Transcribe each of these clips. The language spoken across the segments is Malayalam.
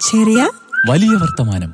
ചെറിയ വലിയ വർത്തമാനം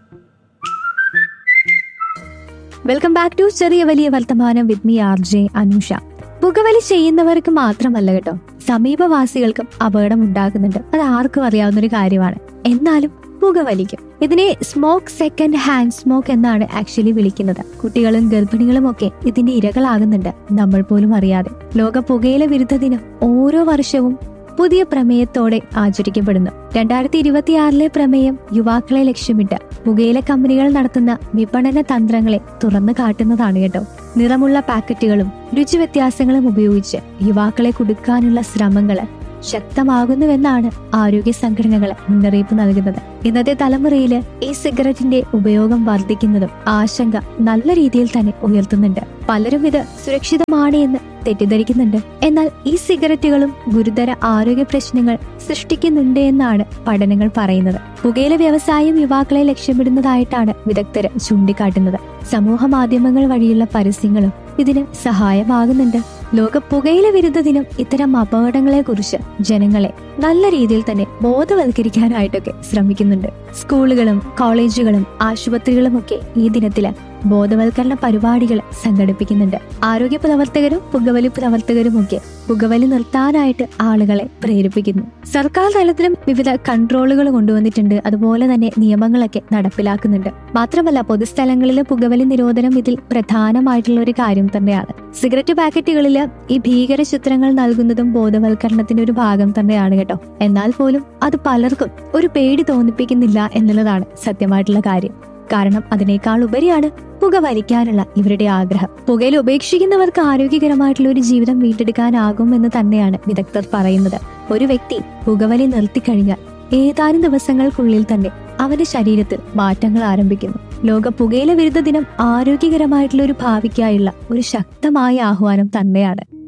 വെൽക്കം ബാക്ക് ടു ചെറിയ വലിയ വർത്തമാനം with me R J Anusha പുകവലി ചെയ്യുന്നവർക്ക് മാത്രമല്ല കേട്ടോ സമീപവാസികൾക്കും അപകടം ഉണ്ടാക്കുന്നുണ്ട് അത് ആർക്കും അറിയാവുന്ന ഒരു കാര്യമാണ് എന്നാലും പുകവലിക്കും ഇതിനെ സ്മോക്ക് സെക്കൻഡ് ഹാൻഡ് സ്മോക്ക് എന്നാണ് ആക്ച്വലി വിളിക്കുന്നത് കുട്ടികളും ഗർഭിണികളും ഒക്കെ ഇതിന്റെ ഇരകളാകുന്നുണ്ട് നമ്മൾ പോലും അറിയാതെ ലോക പുകയില വിരുദ്ധ ദിനം ഓരോ വർഷവും പുതിയ പ്രമേയത്തോടെ ആചരിക്കപ്പെടുന്നു രണ്ടായിരത്തി ഇരുപത്തിയാറിലെ പ്രമേയം യുവാക്കളെ ലക്ഷ്യമിട്ട് പുകയില കമ്പനികൾ നടത്തുന്ന വിപണന തന്ത്രങ്ങളെ തുറന്നു കാട്ടുന്നതാണ് കേട്ടോ നിറമുള്ള പാക്കറ്റുകളും രുചി വ്യത്യാസങ്ങളും ഉപയോഗിച്ച് യുവാക്കളെ കുടുക്കാനുള്ള ശ്രമങ്ങള് ശക്തമാകുന്നുവെന്നാണ് ആരോഗ്യ സംഘടനകൾ മുന്നറിയിപ്പ് നൽകുന്നത് ഇന്നത്തെ തലമുറയിൽ ഈ സിഗരറ്റിന്റെ ഉപയോഗം വർദ്ധിക്കുന്നതും ആശങ്ക നല്ല രീതിയിൽ തന്നെ ഉയർത്തുന്നുണ്ട് പലരും ഇത് സുരക്ഷിതമാണ് എന്ന് തെറ്റിദ്ധരിക്കുന്നുണ്ട് എന്നാൽ ഈ സിഗരറ്റുകളും ഗുരുതര ആരോഗ്യ പ്രശ്നങ്ങൾ സൃഷ്ടിക്കുന്നുണ്ട് എന്നാണ് പഠനങ്ങൾ പറയുന്നത് പുകയില വ്യവസായം യുവാക്കളെ ലക്ഷ്യമിടുന്നതായിട്ടാണ് വിദഗ്ധർ ചൂണ്ടിക്കാട്ടുന്നത് സമൂഹ മാധ്യമങ്ങൾ വഴിയുള്ള പരസ്യങ്ങളും ഇതിന് സഹായമാകുന്നുണ്ട് ലോക പുകയില വിരുദ്ധ ദിനം ഇത്തരം അപകടങ്ങളെ കുറിച്ച് ജനങ്ങളെ നല്ല രീതിയിൽ തന്നെ ബോധവൽക്കരിക്കാനായിട്ടൊക്കെ ശ്രമിക്കുന്നുണ്ട് സ്കൂളുകളും കോളേജുകളും ആശുപത്രികളും ഒക്കെ ഈ ദിനത്തില് ബോധവൽക്കരണ പരിപാടികൾ സംഘടിപ്പിക്കുന്നുണ്ട് ആരോഗ്യ പ്രവർത്തകരും പുകവലി പ്രവർത്തകരും ഒക്കെ പുകവലി നിർത്താനായിട്ട് ആളുകളെ പ്രേരിപ്പിക്കുന്നു സർക്കാർ തലത്തിലും വിവിധ കൺട്രോളുകൾ കൊണ്ടുവന്നിട്ടുണ്ട് അതുപോലെ തന്നെ നിയമങ്ങളൊക്കെ നടപ്പിലാക്കുന്നുണ്ട് മാത്രമല്ല പൊതുസ്ഥലങ്ങളിൽ പുകവലി നിരോധനം ഇതിൽ പ്രധാനമായിട്ടുള്ള ഒരു കാര്യം തന്നെയാണ് സിഗരറ്റ് പാക്കറ്റുകളിൽ ഈ ഭീകര ചിത്രങ്ങൾ നൽകുന്നതും ബോധവൽക്കരണത്തിന്റെ ഒരു ഭാഗം തന്നെയാണ് കേട്ടോ എന്നാൽ പോലും അത് പലർക്കും ഒരു പേടി തോന്നിപ്പിക്കുന്നില്ല എന്നുള്ളതാണ് സത്യമായിട്ടുള്ള കാര്യം കാരണം അതിനേക്കാൾ ഉപരിയാണ് പുക വലിക്കാനുള്ള ഇവരുടെ ആഗ്രഹം പുകയിൽ ഉപേക്ഷിക്കുന്നവർക്ക് ആരോഗ്യകരമായിട്ടുള്ള ഒരു ജീവിതം വീണ്ടെടുക്കാനാകും എന്ന് തന്നെയാണ് വിദഗ്ധർ പറയുന്നത് ഒരു വ്യക്തി പുകവലി നിർത്തിക്കഴിഞ്ഞാൽ ഏതാനും ദിവസങ്ങൾക്കുള്ളിൽ തന്നെ അവന്റെ ശരീരത്തിൽ മാറ്റങ്ങൾ ആരംഭിക്കുന്നു ലോക പുകയില വിരുദ്ധ ദിനം ആരോഗ്യകരമായിട്ടുള്ള ഒരു ഭാവിക്കായുള്ള ഒരു ശക്തമായ ആഹ്വാനം തന്നെയാണ്